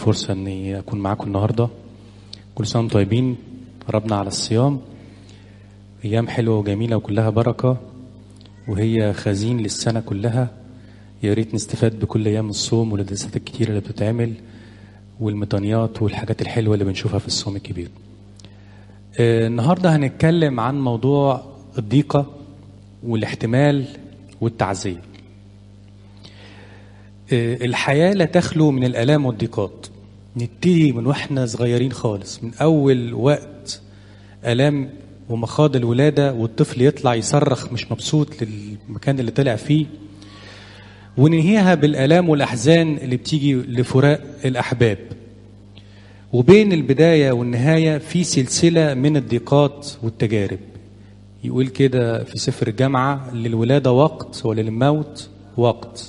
الفرصة إني أكون معاكم النهاردة كل سنة وانتم طيبين قربنا على الصيام أيام حلوة وجميلة وكلها بركة وهي خزين للسنة كلها يا ريت نستفاد بكل أيام الصوم والقداسات الكتيرة اللي بتتعمل والميطانيات والحاجات الحلوة اللي بنشوفها في الصوم الكبير آه، النهاردة هنتكلم عن موضوع الضيقة والاحتمال والتعزية آه، الحياة لا تخلو من الآلام والضيقات نبتدي من واحنا صغيرين خالص من أول وقت آلام ومخاض الولادة والطفل يطلع يصرخ مش مبسوط للمكان اللي طلع فيه وننهيها بالآلام والأحزان اللي بتيجي لفراق الأحباب وبين البداية والنهاية في سلسلة من الضيقات والتجارب يقول كده في سفر الجامعة للولادة وقت وللموت وقت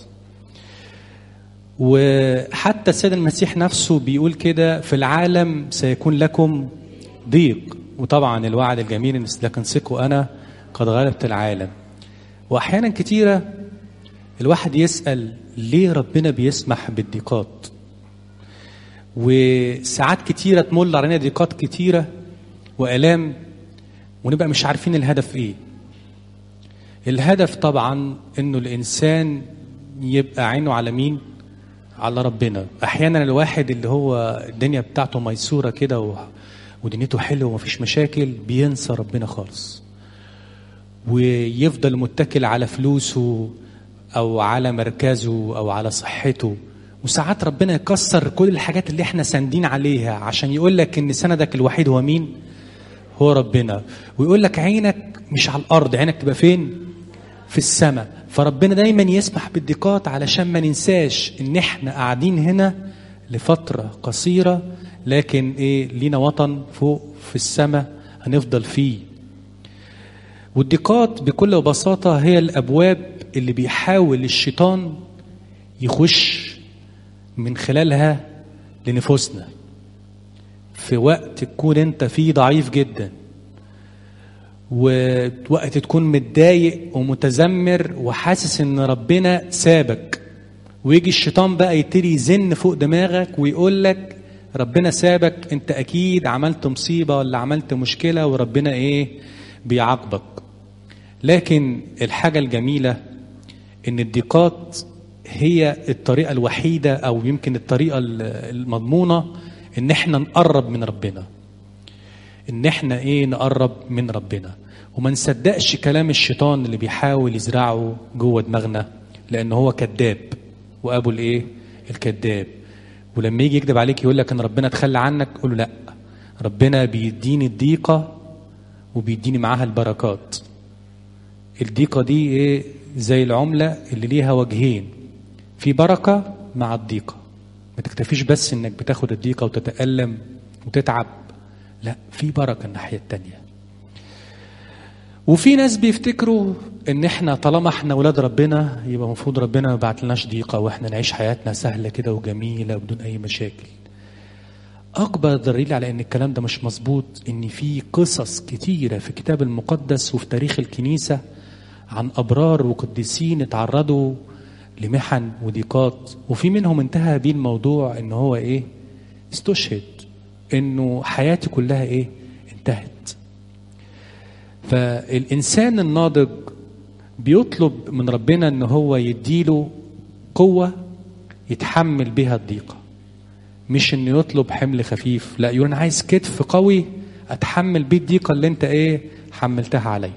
وحتى السيد المسيح نفسه بيقول كده في العالم سيكون لكم ضيق وطبعا الوعد الجميل لكن ثقوا أنا قد غلبت العالم وأحيانا كتيرة الواحد يسأل ليه ربنا بيسمح بالضيقات وساعات كتيرة تمل علينا ضيقات كتيرة وآلام ونبقى مش عارفين الهدف ايه الهدف طبعا انه الانسان يبقى عينه على مين على ربنا احيانا الواحد اللي هو الدنيا بتاعته ميسوره كده و... ودنيته حلوه ومفيش مشاكل بينسى ربنا خالص ويفضل متكل على فلوسه او على مركزه او على صحته وساعات ربنا يكسر كل الحاجات اللي احنا ساندين عليها عشان يقول لك ان سندك الوحيد هو مين هو ربنا ويقول لك عينك مش على الارض عينك تبقى فين في السماء فربنا دايما يسمح بالضيقات علشان ما ننساش ان احنا قاعدين هنا لفتره قصيره لكن ايه لينا وطن فوق في السماء هنفضل فيه والضيقات بكل بساطه هي الابواب اللي بيحاول الشيطان يخش من خلالها لنفوسنا في وقت تكون انت فيه ضعيف جدا ووقت تكون متضايق ومتذمر وحاسس ان ربنا سابك ويجي الشيطان بقى يبتدي يزن فوق دماغك ويقول لك ربنا سابك انت اكيد عملت مصيبه ولا عملت مشكله وربنا ايه بيعاقبك لكن الحاجه الجميله ان الضيقات هي الطريقه الوحيده او يمكن الطريقه المضمونه ان احنا نقرب من ربنا ان احنا ايه نقرب من ربنا وما نصدقش كلام الشيطان اللي بيحاول يزرعه جوه دماغنا لان هو كذاب وابو الايه الكذاب ولما يجي يكذب عليك يقول لك ان ربنا تخلى عنك قول له لا ربنا بيديني الضيقه وبيديني معاها البركات الضيقه دي ايه زي العمله اللي ليها وجهين في بركه مع الضيقه ما تكتفيش بس انك بتاخد الضيقه وتتالم وتتعب لا في بركه الناحيه التانيه وفي ناس بيفتكروا ان احنا طالما احنا ولاد ربنا يبقى المفروض ربنا ما بعتلناش ضيقه واحنا نعيش حياتنا سهله كده وجميله وبدون اي مشاكل اكبر دليل على ان الكلام ده مش مظبوط ان في قصص كتيره في الكتاب المقدس وفي تاريخ الكنيسه عن ابرار وقديسين اتعرضوا لمحن وضيقات وفي منهم انتهى بيه الموضوع ان هو ايه استشهد انه حياتي كلها ايه انتهت فالانسان الناضج بيطلب من ربنا ان هو يديله قوه يتحمل بها الضيقه مش انه يطلب حمل خفيف لا يقول انا عايز كتف قوي اتحمل بيه الضيقه اللي انت ايه حملتها عليا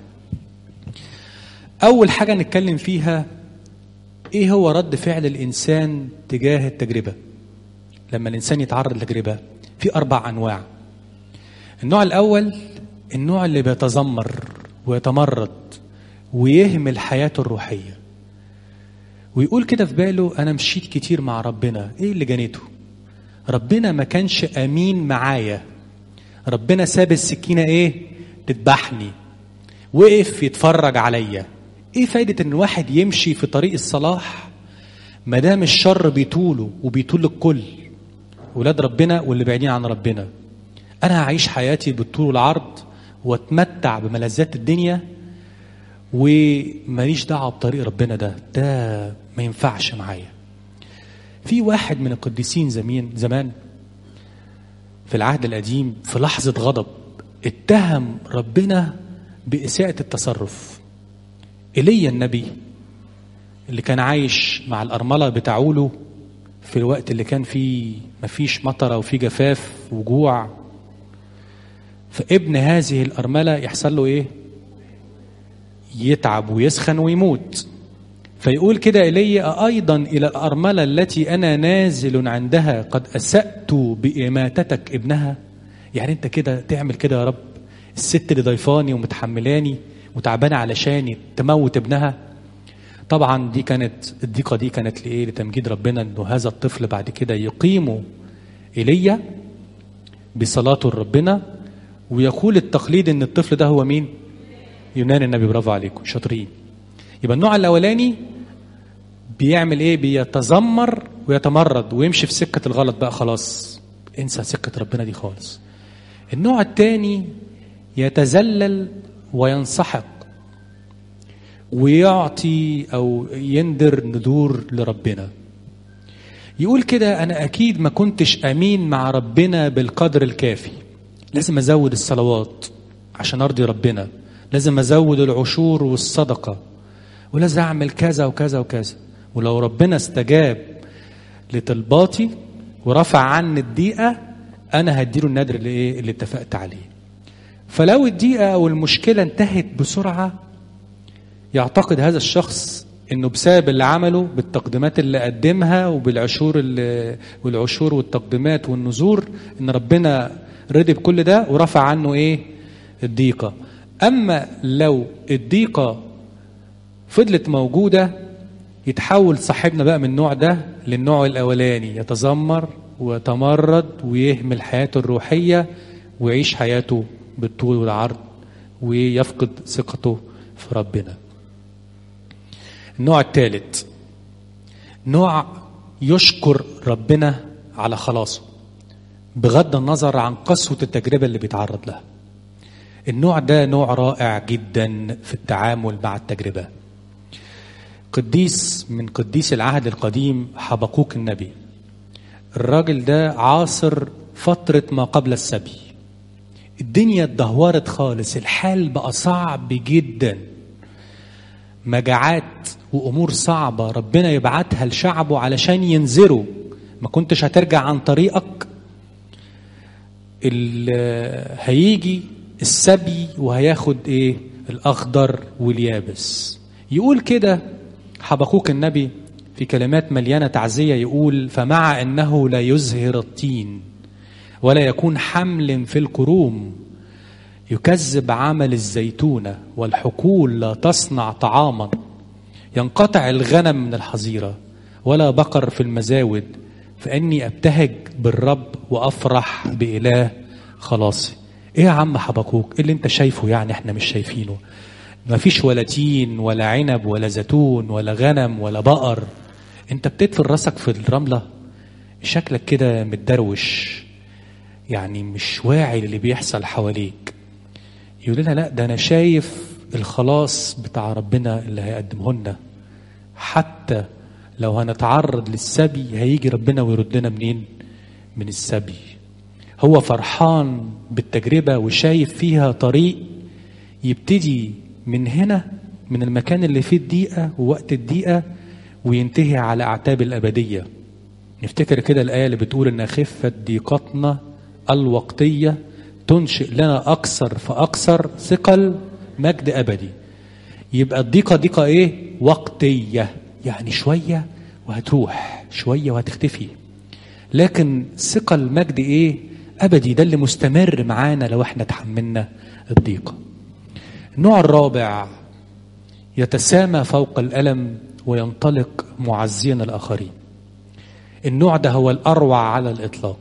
اول حاجه نتكلم فيها ايه هو رد فعل الانسان تجاه التجربه لما الانسان يتعرض لتجربه في اربع انواع النوع الاول النوع اللي بيتذمر ويتمرد ويهمل حياته الروحيه ويقول كده في باله انا مشيت كتير مع ربنا ايه اللي جنيته ربنا ما كانش امين معايا ربنا ساب السكينه ايه تذبحني وقف يتفرج عليا ايه فايدة ان الواحد يمشي في طريق الصلاح ما دام الشر بيطوله وبيطول الكل ولاد ربنا واللي بعيدين عن ربنا انا هعيش حياتي بالطول والعرض واتمتع بملذات الدنيا وماليش دعوه بطريق ربنا ده ده ما ينفعش معايا في واحد من القديسين زمان زمان في العهد القديم في لحظة غضب اتهم ربنا بإساءة التصرف إيليا النبي اللي كان عايش مع الأرملة بتاعوله في الوقت اللي كان فيه مفيش مطرة وفيه جفاف وجوع فابن هذه الأرملة يحصل له إيه؟ يتعب ويسخن ويموت فيقول كده إلي أيضا إلى الأرملة التي أنا نازل عندها قد أسأت بإماتتك ابنها يعني أنت كده تعمل كده يا رب الست اللي ضيفاني ومتحملاني وتعبانة علشاني تموت ابنها طبعا دي كانت الضيقة دي كانت لإيه لتمجيد ربنا أنه هذا الطفل بعد كده يقيم إيليا بصلاته لربنا ويقول التقليد ان الطفل ده هو مين يونان النبي برافو عليكم شاطرين يبقى النوع الاولاني بيعمل ايه بيتذمر ويتمرد ويمشي في سكه الغلط بقى خلاص انسى سكه ربنا دي خالص النوع الثاني يتذلل وينسحق ويعطي او يندر ندور لربنا يقول كده انا اكيد ما كنتش امين مع ربنا بالقدر الكافي لازم ازود الصلوات عشان ارضي ربنا لازم ازود العشور والصدقه ولازم اعمل كذا وكذا وكذا ولو ربنا استجاب لطلباتي ورفع عني الضيقه انا هديله النادر اللي ايه اللي اتفقت عليه فلو الضيقه او المشكله انتهت بسرعه يعتقد هذا الشخص انه بسبب اللي عمله بالتقديمات اللي قدمها وبالعشور اللي والعشور والتقديمات والنذور ان ربنا رضي بكل ده ورفع عنه ايه الضيقه اما لو الضيقه فضلت موجوده يتحول صاحبنا بقى من النوع ده للنوع الاولاني يتذمر ويتمرد ويهمل حياته الروحيه ويعيش حياته بالطول والعرض ويفقد ثقته في ربنا النوع الثالث نوع يشكر ربنا على خلاصه بغض النظر عن قسوة التجربة اللي بيتعرض لها النوع ده نوع رائع جدا في التعامل مع التجربة قديس من قديس العهد القديم حبقوك النبي الراجل ده عاصر فترة ما قبل السبي الدنيا اتدهورت خالص الحال بقى صعب جدا مجاعات وامور صعبه ربنا يبعتها لشعبه علشان ينذروا ما كنتش هترجع عن طريقك هيجي السبي وهياخد ايه الاخضر واليابس يقول كده حبقوك النبي في كلمات مليانه تعزيه يقول فمع انه لا يزهر الطين ولا يكون حمل في الكروم يكذب عمل الزيتونه والحقول لا تصنع طعاما ينقطع الغنم من الحظيره ولا بقر في المزاود فاني ابتهج بالرب وافرح باله خلاصي ايه يا عم حبقوك ايه اللي انت شايفه يعني احنا مش شايفينه ما فيش ولا تين ولا عنب ولا زيتون ولا غنم ولا بقر انت بتدفن راسك في الرمله شكلك كده متدروش يعني مش واعي للي بيحصل حواليك يقول لنا لا ده انا شايف الخلاص بتاع ربنا اللي هيقدمه لنا حتى لو هنتعرض للسبي هيجي ربنا ويردنا منين من السبي هو فرحان بالتجربة وشايف فيها طريق يبتدي من هنا من المكان اللي فيه الضيقة ووقت الضيقة وينتهي على أعتاب الأبدية نفتكر كده الآية اللي بتقول إن خفة ضيقتنا الوقتية تنشئ لنا أكثر فأكثر ثقل مجد أبدي يبقى الضيقة ضيقة إيه؟ وقتية يعني شوية وهتروح شوية وهتختفي لكن ثقل مجد إيه؟ أبدي ده اللي مستمر معانا لو احنا تحملنا الضيقة النوع الرابع يتسامى فوق الألم وينطلق معزيا الآخرين النوع ده هو الأروع على الإطلاق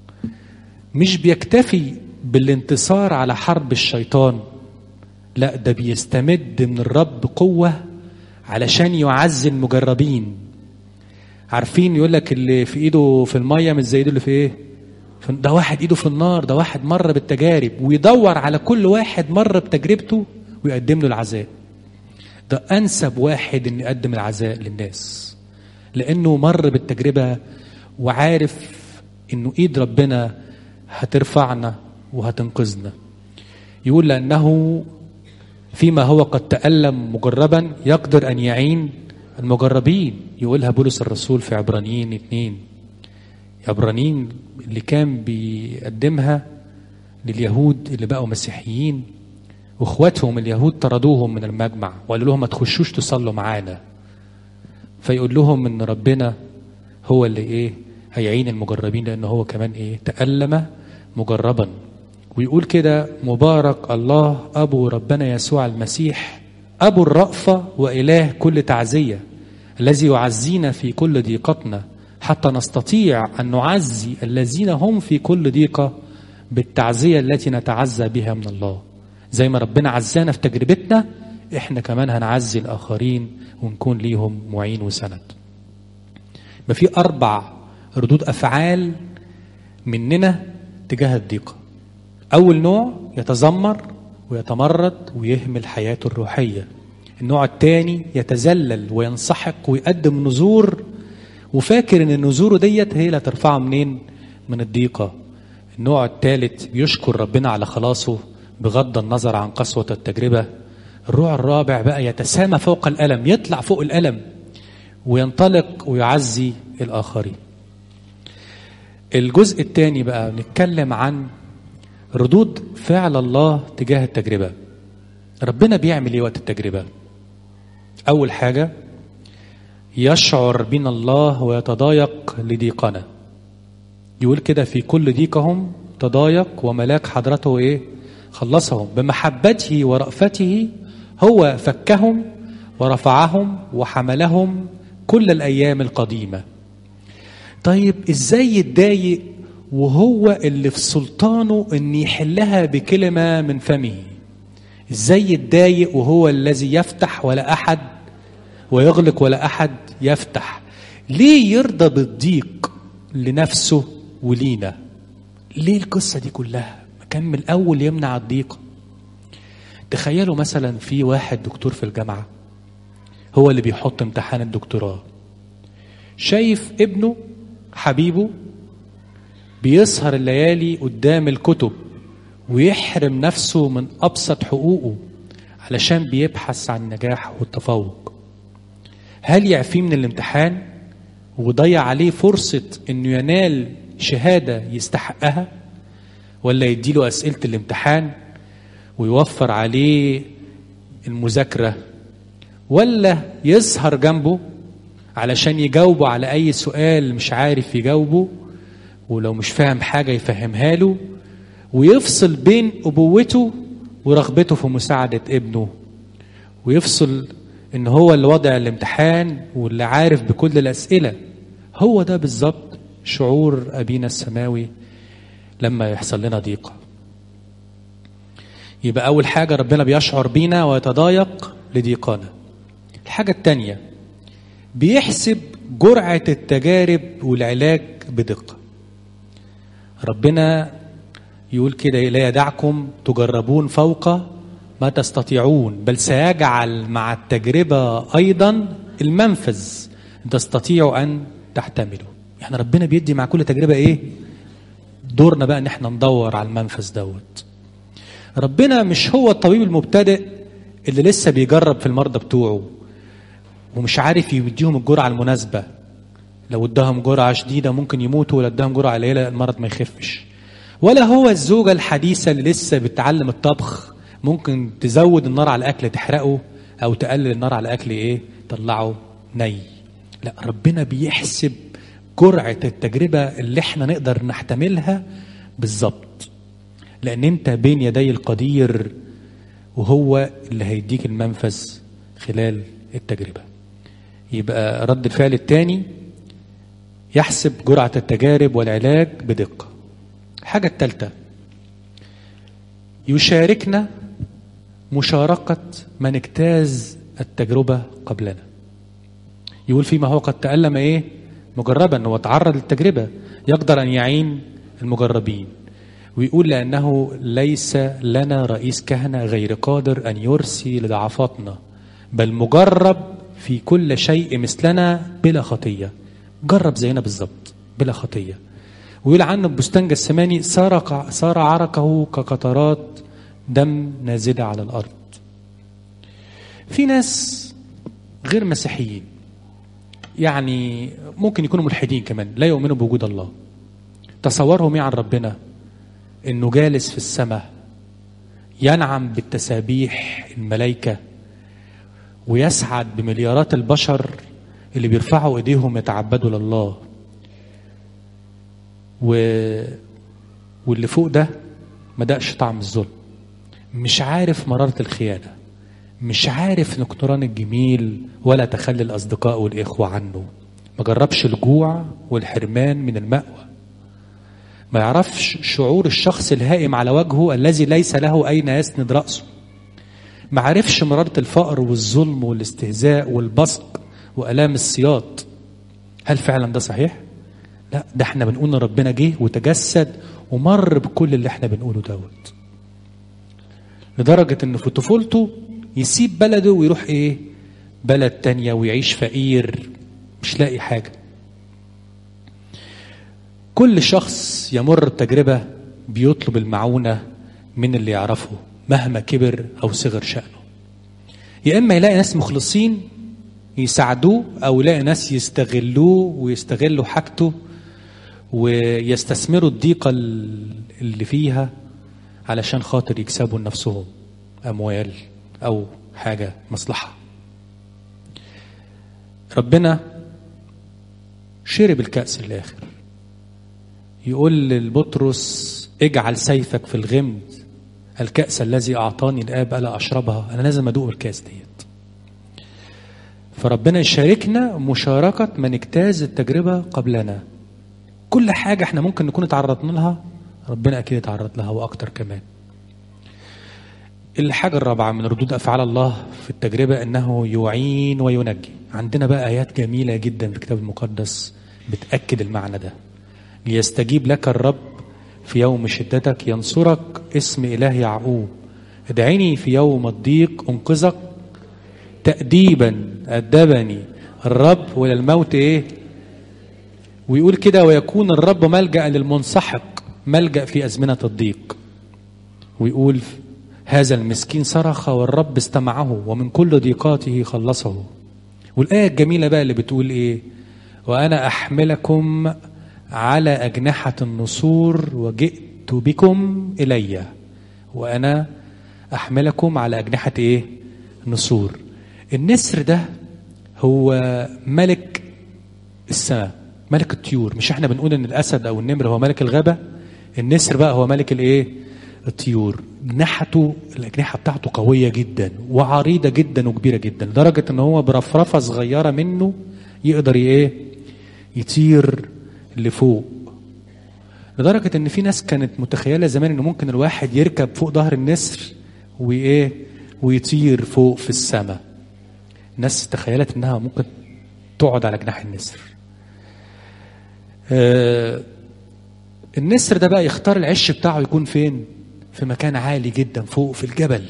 مش بيكتفي بالانتصار على حرب الشيطان لا ده بيستمد من الرب قوة علشان يعزي المجربين عارفين يقول لك اللي في ايده في المية مش زي ايده اللي في ايه ده واحد ايده في النار ده واحد مر بالتجارب ويدور على كل واحد مر بتجربته ويقدم له العزاء ده انسب واحد ان يقدم العزاء للناس لانه مر بالتجربه وعارف انه ايد ربنا هترفعنا وهتنقذنا يقول لأنه فيما هو قد تألم مجربا يقدر أن يعين المجربين يقولها بولس الرسول في عبرانيين اتنين عبرانيين اللي كان بيقدمها لليهود اللي بقوا مسيحيين واخواتهم اليهود طردوهم من المجمع وقالوا لهم ما تخشوش تصلوا معانا فيقول لهم ان ربنا هو اللي ايه هيعين المجربين لان هو كمان ايه تألم مجربا ويقول كده مبارك الله ابو ربنا يسوع المسيح ابو الرأفة واله كل تعزية الذي يعزينا في كل ضيقتنا حتى نستطيع ان نعزي الذين هم في كل ضيقة بالتعزية التي نتعزى بها من الله زي ما ربنا عزانا في تجربتنا احنا كمان هنعزي الاخرين ونكون ليهم معين وسند ما في اربع ردود افعال مننا تجاه الضيقه اول نوع يتذمر ويتمرد ويهمل حياته الروحيه النوع الثاني يتذلل وينسحق ويقدم نذور وفاكر ان نذوره ديت هي اللي هترفعه منين من الضيقه النوع الثالث بيشكر ربنا على خلاصه بغض النظر عن قسوه التجربه الروع الرابع بقى يتسامى فوق الألم يطلع فوق الألم وينطلق ويعزي الآخرين الجزء الثاني بقى نتكلم عن ردود فعل الله تجاه التجربة ربنا بيعمل ايه وقت التجربة أول حاجة يشعر بنا الله ويتضايق لضيقنا يقول كده في كل ضيقهم تضايق وملاك حضرته ايه خلصهم بمحبته ورأفته هو فكهم ورفعهم وحملهم كل الأيام القديمة طيب إزاي يتضايق وهو اللي في سلطانه أن يحلها بكلمة من فمه إزاي يتضايق وهو الذي يفتح ولا أحد ويغلق ولا أحد يفتح ليه يرضى بالضيق لنفسه ولينا ليه القصة دي كلها كان من الأول يمنع الضيق تخيلوا مثلا في واحد دكتور في الجامعة هو اللي بيحط امتحان الدكتوراه شايف ابنه حبيبه بيسهر الليالي قدام الكتب ويحرم نفسه من أبسط حقوقه علشان بيبحث عن النجاح والتفوق هل يعفيه من الامتحان وضيع عليه فرصة انه ينال شهادة يستحقها ولا يديله أسئلة الامتحان ويوفر عليه المذاكرة ولا يسهر جنبه علشان يجاوبه على أي سؤال مش عارف يجاوبه ولو مش فاهم حاجة يفهمها له ويفصل بين أبوته ورغبته في مساعدة ابنه ويفصل إن هو اللي وضع الامتحان واللي عارف بكل الأسئلة هو ده بالظبط شعور أبينا السماوي لما يحصل لنا ضيقة يبقى أول حاجة ربنا بيشعر بينا ويتضايق لضيقانا الحاجة التانية بيحسب جرعة التجارب والعلاج بدقة ربنا يقول كده لا يدعكم تجربون فوق ما تستطيعون بل سيجعل مع التجربة أيضا المنفذ تستطيعوا أن تحتملوا يعني ربنا بيدي مع كل تجربة إيه دورنا بقى ان احنا ندور على المنفذ دوت ربنا مش هو الطبيب المبتدئ اللي لسه بيجرب في المرضى بتوعه ومش عارف يديهم الجرعة المناسبة لو اداهم جرعة شديدة ممكن يموتوا ولا اداهم جرعة قليلة المرض ما يخفش ولا هو الزوجة الحديثة اللي لسه بتتعلم الطبخ ممكن تزود النار على الأكل تحرقه أو تقلل النار على الأكل إيه تطلعه ني لا ربنا بيحسب جرعة التجربة اللي احنا نقدر نحتملها بالظبط لأن أنت بين يدي القدير وهو اللي هيديك المنفذ خلال التجربة يبقى رد الفعل الثاني يحسب جرعة التجارب والعلاج بدقة الحاجة الثالثة يشاركنا مشاركة من اجتاز التجربة قبلنا يقول فيما هو قد تألم ايه مجربا وتعرض للتجربة يقدر أن يعين المجربين ويقول لأنه ليس لنا رئيس كهنة غير قادر أن يرسي لضعفاتنا بل مجرب في كل شيء مثلنا بلا خطية جرب زينا بالظبط بلا خطية ويقول عنه بستان جسماني صار صار عرقه كقطرات دم نازله على الارض في ناس غير مسيحيين يعني ممكن يكونوا ملحدين كمان لا يؤمنوا بوجود الله تصورهم ايه عن ربنا انه جالس في السماء ينعم بالتسابيح الملائكه ويسعد بمليارات البشر اللي بيرفعوا ايديهم يتعبدوا لله و... واللي فوق ده ما دقش طعم الظلم مش عارف مرارة الخيانة مش عارف نكتران الجميل ولا تخلي الأصدقاء والإخوة عنه ما جربش الجوع والحرمان من المأوى ما يعرفش شعور الشخص الهائم على وجهه الذي ليس له أين يسند رأسه ما عرفش مرارة الفقر والظلم والاستهزاء والبصق وآلام السياط هل فعلا ده صحيح؟ لا ده احنا بنقول ان ربنا جه وتجسد ومر بكل اللي احنا بنقوله دوت لدرجة ان في طفولته يسيب بلده ويروح ايه بلد تانية ويعيش فقير مش لاقي حاجة كل شخص يمر بتجربة بيطلب المعونة من اللي يعرفه مهما كبر أو صغر شأنه يا إما يلاقي ناس مخلصين يساعدوه أو يلاقي ناس يستغلوه ويستغلوا حاجته ويستثمروا الضيقة اللي فيها علشان خاطر يكسبوا لنفسهم أموال أو حاجة مصلحة ربنا شرب الكأس الآخر يقول للبطرس اجعل سيفك في الغمد الكأس الذي أعطاني الآب ألا أشربها أنا لازم أدوق الكأس ديت فربنا يشاركنا مشاركة من اجتاز التجربة قبلنا كل حاجة احنا ممكن نكون اتعرضنا لها ربنا أكيد اتعرض لها وأكتر كمان الحاجة الرابعة من ردود أفعال الله في التجربة أنه يعين وينجي عندنا بقى آيات جميلة جدا في الكتاب المقدس بتأكد المعنى ده ليستجيب لك الرب في يوم شدتك ينصرك اسم إله يعقوب ادعيني في يوم الضيق أنقذك تأديبا أدبني الرب وإلى الموت إيه ويقول كده ويكون الرب ملجأ للمنسحق ملجأ في أزمنة الضيق ويقول هذا المسكين صرخ والرب استمعه ومن كل ضيقاته خلصه والآية الجميلة بقى اللي بتقول إيه وأنا أحملكم على أجنحة النسور وجئت بكم إلي وأنا أحملكم على أجنحة إيه نسور النسر ده هو ملك السماء ملك الطيور مش احنا بنقول ان الاسد او النمر هو ملك الغابه النسر بقى هو ملك الايه الطيور جناحته الاجنحه بتاعته قويه جدا وعريضه جدا وكبيره جدا لدرجه ان هو برفرفه صغيره منه يقدر ايه يطير لفوق لدرجه ان في ناس كانت متخيله زمان ان ممكن الواحد يركب فوق ظهر النسر وايه ويطير فوق في السماء ناس تخيلت انها ممكن تقعد على جناح النسر آه النسر ده بقى يختار العش بتاعه يكون فين في مكان عالي جدا فوق في الجبل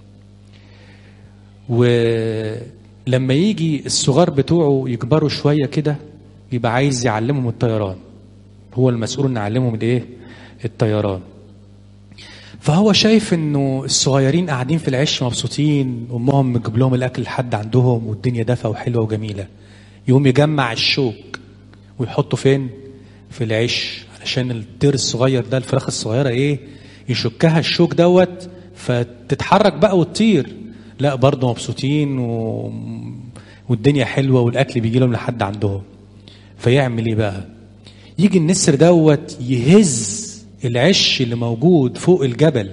ولما يجي الصغار بتوعه يكبروا شوية كده يبقى عايز يعلمهم الطيران هو المسؤول ان يعلمهم الايه الطيران فهو شايف انه الصغيرين قاعدين في العش مبسوطين امهم مجيب لهم الاكل لحد عندهم والدنيا دافئه وحلوه وجميله يقوم يجمع الشوك ويحطه فين في العش علشان الطير الصغير ده الفراخ الصغيره ايه يشكها الشوك دوت فتتحرك بقى وتطير لا برضه مبسوطين و... والدنيا حلوه والاكل بيجي لهم لحد عندهم فيعمل ايه بقى يجي النسر دوت يهز العش اللي موجود فوق الجبل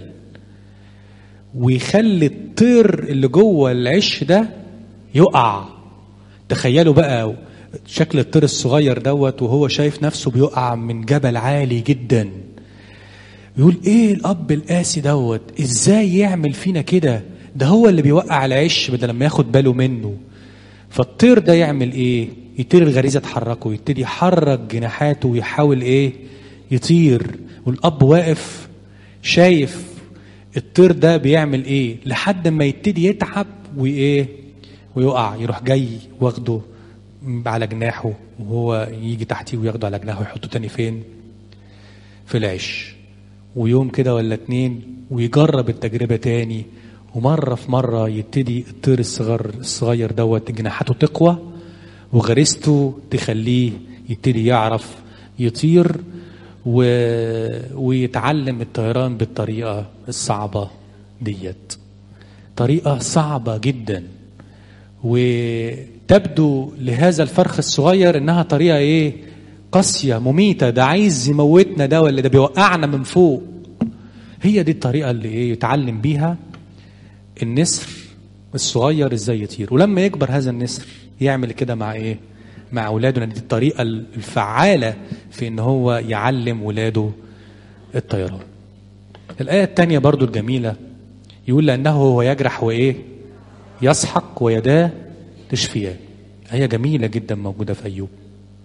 ويخلي الطير اللي جوه العش ده يقع تخيلوا بقى شكل الطير الصغير دوت وهو شايف نفسه بيقع من جبل عالي جدا يقول ايه الاب القاسي دوت ازاي يعمل فينا كده ده هو اللي بيوقع العش بدل لما ياخد باله منه فالطير ده يعمل ايه يطير الغريزه تحركه يبتدي يحرك جناحاته ويحاول ايه يطير والاب واقف شايف الطير ده بيعمل ايه لحد ما يبتدي يتعب وايه ويقع يروح جاي واخده على جناحه وهو يجي تحتيه وياخده على جناحه ويحطه تاني فين في العش ويوم كده ولا اتنين ويجرب التجربة تاني ومرة في مرة يبتدي الطير الصغير الصغير دوت جناحاته تقوى وغريزته تخليه يبتدي يعرف يطير و... ويتعلم الطيران بالطريقة الصعبة ديت طريقة صعبة جدا وتبدو لهذا الفرخ الصغير انها طريقة ايه قاسية مميتة ده عايز يموتنا ده ولا ده بيوقعنا من فوق هي دي الطريقة اللي ايه يتعلم بيها النسر الصغير ازاي يطير ولما يكبر هذا النسر يعمل كده مع ايه مع اولاده لان دي الطريقة الفعالة في ان هو يعلم ولاده الطيران الآية الثانية برضو الجميلة يقول لأنه هو يجرح وإيه يسحق ويداه تشفيان هي جميلة جدا موجودة في أيوب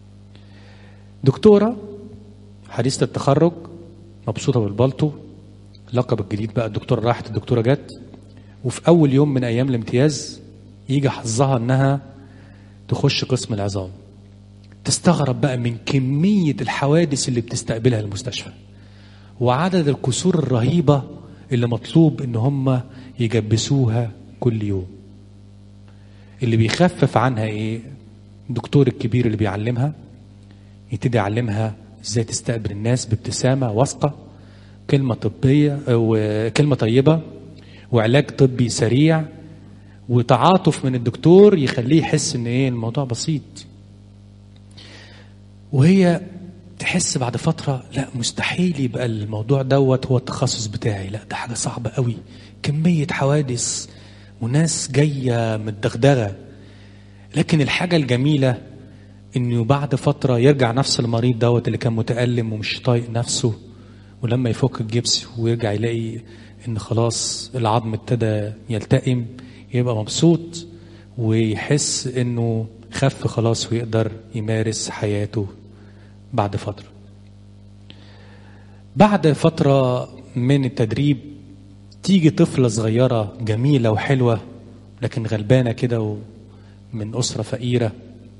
دكتورة حديثة التخرج مبسوطة بالبلطو لقب الجديد بقى الدكتورة راحت الدكتورة جت وفي أول يوم من أيام الامتياز يجي حظها إنها تخش قسم العظام تستغرب بقى من كمية الحوادث اللي بتستقبلها المستشفى وعدد الكسور الرهيبة اللي مطلوب ان هم يجبسوها كل يوم اللي بيخفف عنها ايه الدكتور الكبير اللي بيعلمها يبتدي يعلمها ازاي تستقبل الناس بابتسامة واثقة كلمة طبية وكلمة طيبة وعلاج طبي سريع وتعاطف من الدكتور يخليه يحس ان ايه الموضوع بسيط وهي تحس بعد فترة لا مستحيل يبقى الموضوع دوت هو التخصص بتاعي لا ده حاجة صعبة قوي كمية حوادث وناس جاية متدغدغة لكن الحاجة الجميلة انه بعد فترة يرجع نفس المريض دوت اللي كان متألم ومش طايق نفسه ولما يفك الجبس ويرجع يلاقي ان خلاص العظم ابتدى يلتئم يبقى مبسوط ويحس انه خف خلاص ويقدر يمارس حياته بعد فترة بعد فترة من التدريب تيجي طفلة صغيرة جميلة وحلوة لكن غلبانة كده من أسرة فقيرة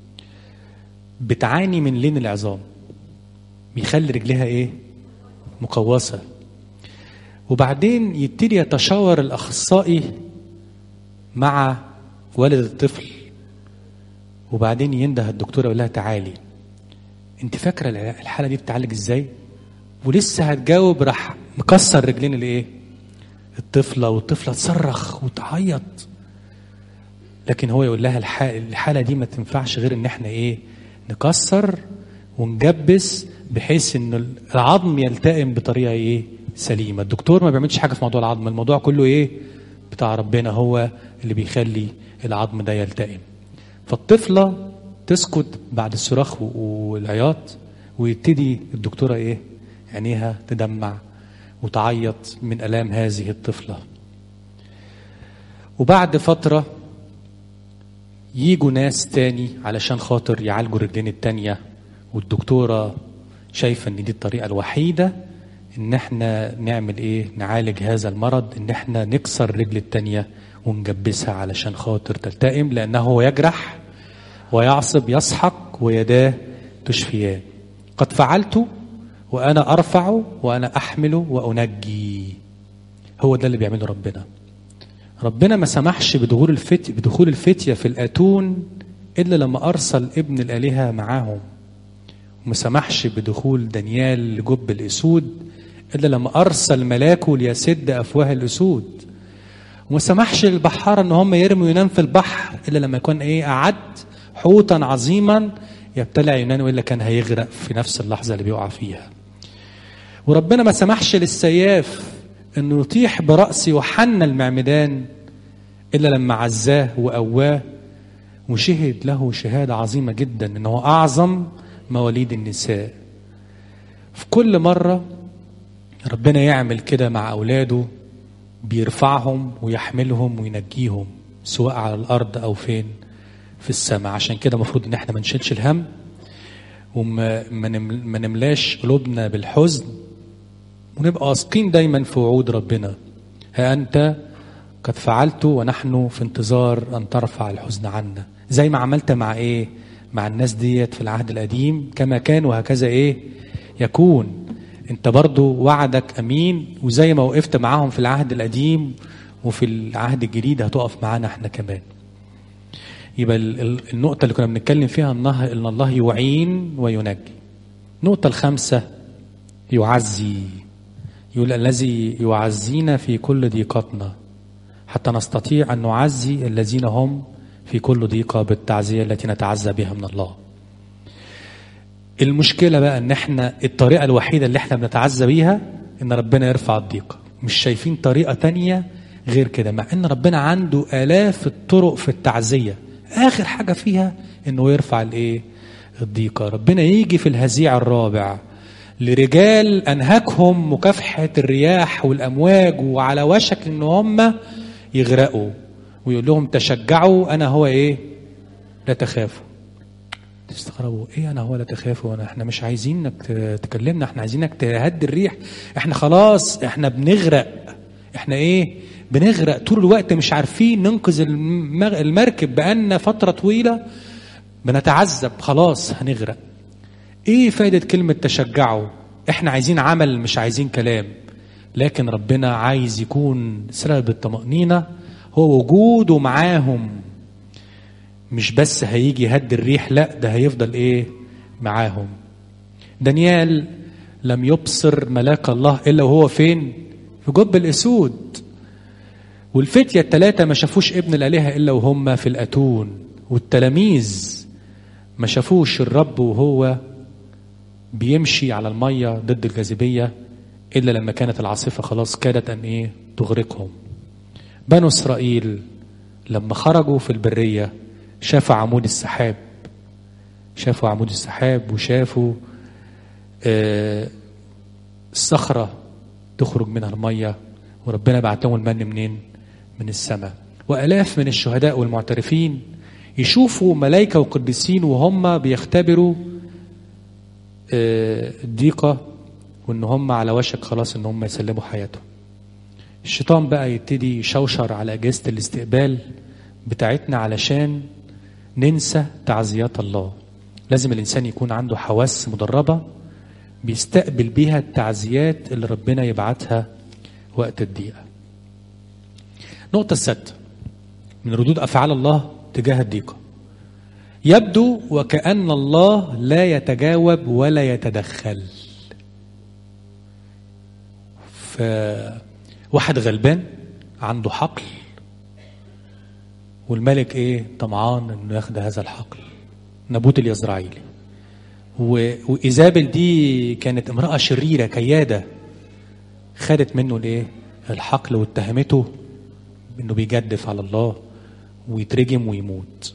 بتعاني من لين العظام بيخلي رجلها ايه مقوسة وبعدين يبتدي يتشاور الأخصائي مع والد الطفل وبعدين ينده الدكتورة يقول لها تعالي انت فاكره الحاله دي بتعالج ازاي ولسه هتجاوب راح مكسر رجلين الايه الطفله والطفله تصرخ وتعيط لكن هو يقول لها الحاله دي ما تنفعش غير ان احنا ايه نكسر ونجبس بحيث ان العظم يلتئم بطريقه ايه سليمه الدكتور ما بيعملش حاجه في موضوع العظم الموضوع كله ايه بتاع ربنا هو اللي بيخلي العظم ده يلتئم فالطفله تسكت بعد الصراخ والعياط ويبتدي الدكتوره ايه عينيها تدمع وتعيط من الام هذه الطفله وبعد فتره يجوا ناس تاني علشان خاطر يعالجوا الرجلين التانية والدكتورة شايفة ان دي الطريقة الوحيدة ان احنا نعمل ايه نعالج هذا المرض ان احنا نكسر الرجل التانية ونجبسها علشان خاطر تلتئم لانه هو يجرح ويعصب يسحق ويداه تشفيان قد فعلت وانا ارفع وانا احمل وانجي هو ده اللي بيعمله ربنا ربنا ما سمحش بدخول الفتية بدخول الفتية في الاتون الا لما ارسل ابن الالهه معاهم وما سمحش بدخول دانيال لجب الاسود الا لما ارسل ملاكه ليسد افواه الاسود وما سمحش للبحاره ان هم يرموا يونان في البحر الا لما يكون ايه اعد حوتا عظيما يبتلع يونان والا كان هيغرق في نفس اللحظه اللي بيقع فيها وربنا ما سمحش للسياف انه يطيح براس يوحنا المعمدان الا لما عزاه وقواه وشهد له شهاده عظيمه جدا انه اعظم مواليد النساء في كل مره ربنا يعمل كده مع اولاده بيرفعهم ويحملهم وينجيهم سواء على الارض او فين في السماء عشان كده المفروض ان احنا ما نشيلش الهم وما ما نملاش قلوبنا بالحزن ونبقى واثقين دايما في وعود ربنا ها انت قد فعلت ونحن في انتظار ان ترفع الحزن عنا زي ما عملت مع ايه مع الناس ديت في العهد القديم كما كان وهكذا ايه يكون انت برضو وعدك امين وزي ما وقفت معاهم في العهد القديم وفي العهد الجديد هتقف معانا احنا كمان يبقى ال- ال- النقطة اللي كنا بنتكلم فيها انها ان الله يعين وينجي النقطة الخامسة يعزي يقول الذي يعزينا في كل ضيقتنا حتى نستطيع ان نعزي الذين هم في كل ضيقة بالتعزية التي نتعزى بها من الله المشكلة بقى ان احنا الطريقة الوحيدة اللي احنا بنتعزى بيها ان ربنا يرفع الضيقة مش شايفين طريقة تانية غير كده مع ان ربنا عنده الاف الطرق في التعزية اخر حاجة فيها انه يرفع الايه الضيقة ربنا يجي في الهزيع الرابع لرجال انهكهم مكافحة الرياح والامواج وعلى وشك ان هم يغرقوا ويقول لهم تشجعوا انا هو ايه لا تخافوا تستغربوا ايه انا هو لا تخافوا انا احنا مش عايزينك ت- تكلمنا احنا عايزينك تهدي الريح احنا خلاص احنا بنغرق احنا ايه بنغرق طول الوقت مش عارفين ننقذ المغ- المركب بقالنا فترة طويلة بنتعذب خلاص هنغرق ايه فايدة كلمة تشجعوا احنا عايزين عمل مش عايزين كلام لكن ربنا عايز يكون سبب الطمأنينة هو وجوده معاهم مش بس هيجي يهدي الريح لا ده هيفضل ايه معاهم دانيال لم يبصر ملاك الله الا وهو فين في جب الاسود والفتية الثلاثة ما شافوش ابن الآلهة إلا وهم في الأتون والتلاميذ ما شافوش الرب وهو بيمشي على المية ضد الجاذبية إلا لما كانت العاصفة خلاص كادت أن إيه تغرقهم بنو إسرائيل لما خرجوا في البرية شافوا عمود السحاب شافوا عمود السحاب وشافوا آه الصخرة تخرج منها المية وربنا بعت لهم المن منين؟ من السماء وآلاف من الشهداء والمعترفين يشوفوا ملائكة وقديسين وهم بيختبروا آه، الضيقة وإن هم على وشك خلاص إن هم يسلموا حياتهم الشيطان بقى يبتدي يشوشر على أجهزة الاستقبال بتاعتنا علشان ننسى تعزيات الله لازم الإنسان يكون عنده حواس مدربة بيستقبل بيها التعزيات اللي ربنا يبعتها وقت الضيقة نقطة السادسة من ردود أفعال الله تجاه الضيقة يبدو وكأن الله لا يتجاوب ولا يتدخل فواحد غلبان عنده حقل والملك ايه طمعان انه ياخد هذا الحقل نبوت اليزرعيلي و- وايزابل دي كانت امراه شريره كياده خدت منه الايه الحقل واتهمته انه بيجدف على الله ويترجم ويموت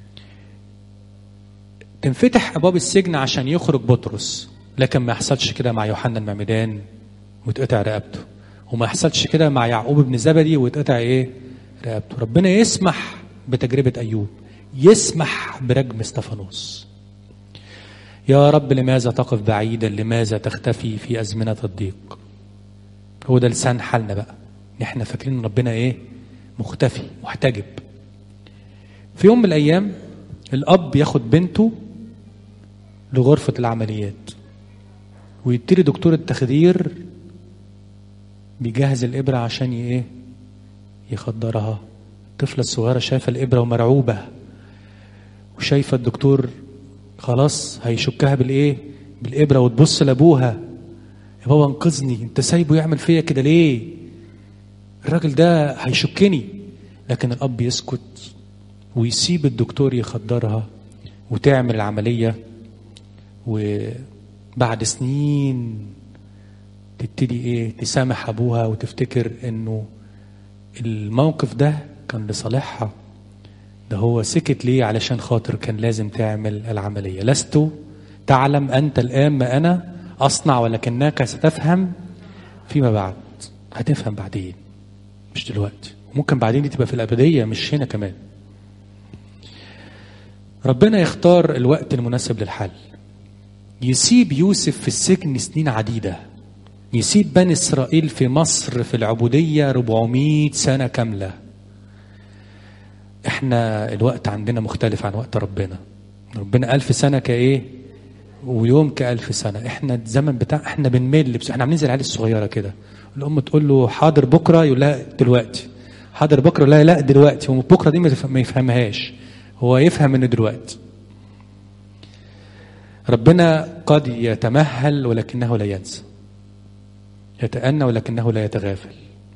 تنفتح ابواب السجن عشان يخرج بطرس لكن ما يحصلش كده مع يوحنا المعمدان ويتقطع رقبته وما يحصلش كده مع يعقوب بن زبدي ويتقطع ايه رقبته ربنا يسمح بتجربة أيوب يسمح برجم استفانوس يا رب لماذا تقف بعيدا لماذا تختفي في أزمنة الضيق هو ده لسان حالنا بقى إن احنا فاكرين إن ربنا ايه مختفي محتجب في يوم من الأيام الأب ياخد بنته لغرفة العمليات ويبتدي دكتور التخدير بيجهز الإبرة عشان ي- ايه يخدرها الطفلة الصغيرة شايفة الإبرة ومرعوبة وشايفة الدكتور خلاص هيشكها بالإيه بالإبرة وتبص لأبوها يا بابا انقذني انت سايبه يعمل فيا كده ليه الراجل ده هيشكني لكن الأب يسكت ويسيب الدكتور يخدرها وتعمل العملية وبعد سنين تبتدي ايه تسامح ابوها وتفتكر انه الموقف ده كان لصالحها ده هو سكت ليه علشان خاطر كان لازم تعمل العملية لست تعلم أنت الآن ما أنا أصنع ولكنك ستفهم فيما بعد هتفهم بعدين مش دلوقتي ممكن بعدين دي تبقى في الأبدية مش هنا كمان ربنا يختار الوقت المناسب للحل يسيب يوسف في السجن سنين عديدة يسيب بني إسرائيل في مصر في العبودية 400 سنة كاملة احنا الوقت عندنا مختلف عن وقت ربنا ربنا ألف سنة كإيه ويوم كألف سنة احنا الزمن بتاع احنا بنمل بس احنا عاملين زي العيال الصغيرة كده الأم تقول له حاضر بكرة يقول لها دلوقتي حاضر بكرة لا لا دلوقتي هو بكرة دي ما يفهمهاش هو يفهم انه دلوقتي ربنا قد يتمهل ولكنه لا ينسى يتأنى ولكنه لا يتغافل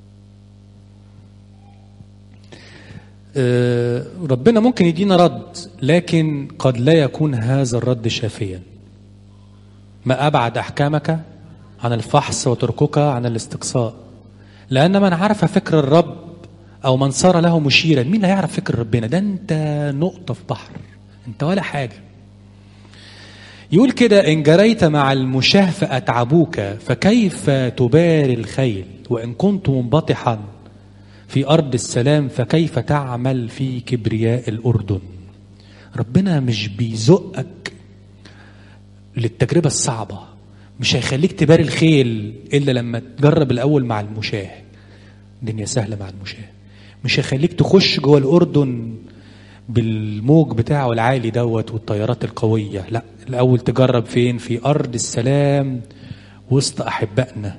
ربنا ممكن يدينا رد لكن قد لا يكون هذا الرد شافيا ما أبعد أحكامك عن الفحص وتركك عن الاستقصاء لأن من عرف فكر الرب أو من صار له مشيرا مين اللي هيعرف فكر ربنا ده أنت نقطة في بحر أنت ولا حاجة يقول كده إن جريت مع المشاه فأتعبوك فكيف تباري الخيل وإن كنت منبطحا في أرض السلام فكيف تعمل في كبرياء الأردن ربنا مش بيزقك للتجربة الصعبة مش هيخليك تباري الخيل إلا لما تجرب الأول مع المشاه الدنيا سهلة مع المشاه مش هيخليك تخش جوه الأردن بالموج بتاعه العالي دوت والطيارات القوية لا الأول تجرب فين في أرض السلام وسط أحبائنا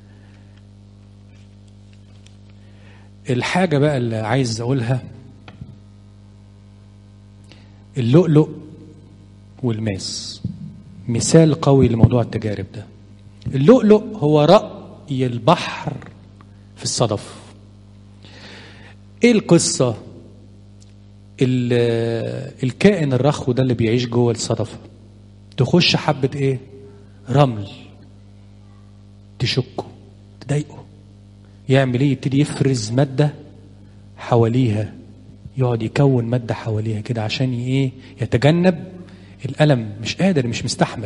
الحاجة بقى اللي عايز أقولها اللؤلؤ والماس مثال قوي لموضوع التجارب ده اللؤلؤ هو رأي البحر في الصدف ايه القصة الكائن الرخو ده اللي بيعيش جوه الصدفة تخش حبة ايه رمل تشكه تضايقه يعمل ايه يبتدي يفرز مادة حواليها يقعد يكون مادة حواليها كده عشان ايه يتجنب الألم مش قادر مش مستحمل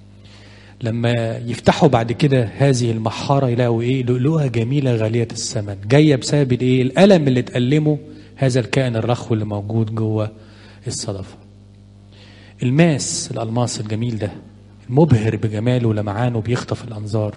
لما يفتحوا بعد كده هذه المحارة يلاقوا ايه لؤلؤة جميلة غالية الثمن جاية بسبب الايه الألم اللي اتألمه هذا الكائن الرخو اللي موجود جوه الصدفة الماس الألماس الجميل ده المبهر بجماله ولمعانه بيخطف الأنظار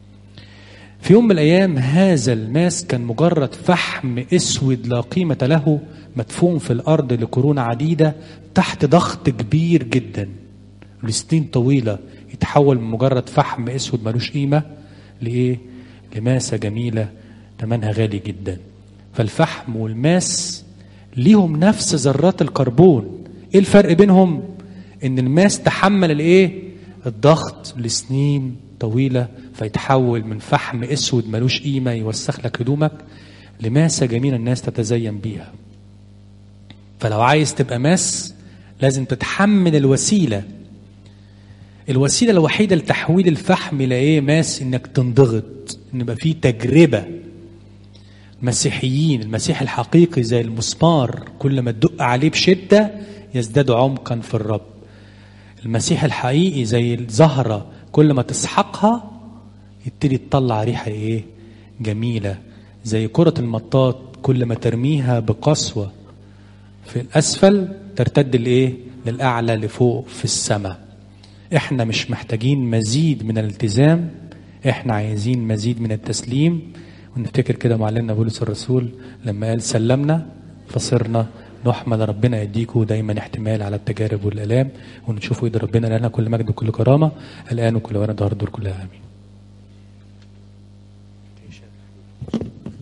في يوم من الأيام هذا الماس كان مجرد فحم أسود لا قيمة له مدفون في الأرض لقرون عديدة تحت ضغط كبير جدا لسنين طويلة يتحول من مجرد فحم أسود ملوش قيمة لإيه؟ لماسة جميلة ثمنها غالي جدا فالفحم والماس ليهم نفس ذرات الكربون ايه الفرق بينهم ان الماس تحمل الايه الضغط لسنين طويله فيتحول من فحم اسود ملوش قيمه يوسخ لك هدومك لماسه جميله الناس تتزين بيها فلو عايز تبقى ماس لازم تتحمل الوسيله الوسيله الوحيده لتحويل الفحم الى ايه ماس انك تنضغط ان يبقى فيه تجربه مسيحيين المسيح الحقيقي زي المسمار كل ما تدق عليه بشدة يزداد عمقا في الرب المسيح الحقيقي زي الزهرة كل ما تسحقها يبتدي تطلع ريحة ايه جميلة زي كرة المطاط كل ما ترميها بقسوة في الأسفل ترتد الايه للأعلى لفوق في السماء احنا مش محتاجين مزيد من الالتزام احنا عايزين مزيد من التسليم ونفتكر كده معلمنا بولس الرسول لما قال سلمنا فصرنا نحمل ربنا يديكوا دايما احتمال على التجارب والالام ونشوفوا ايد ربنا لنا كل مجد وكل كرامه الان وكل وانا دار دور كلها امين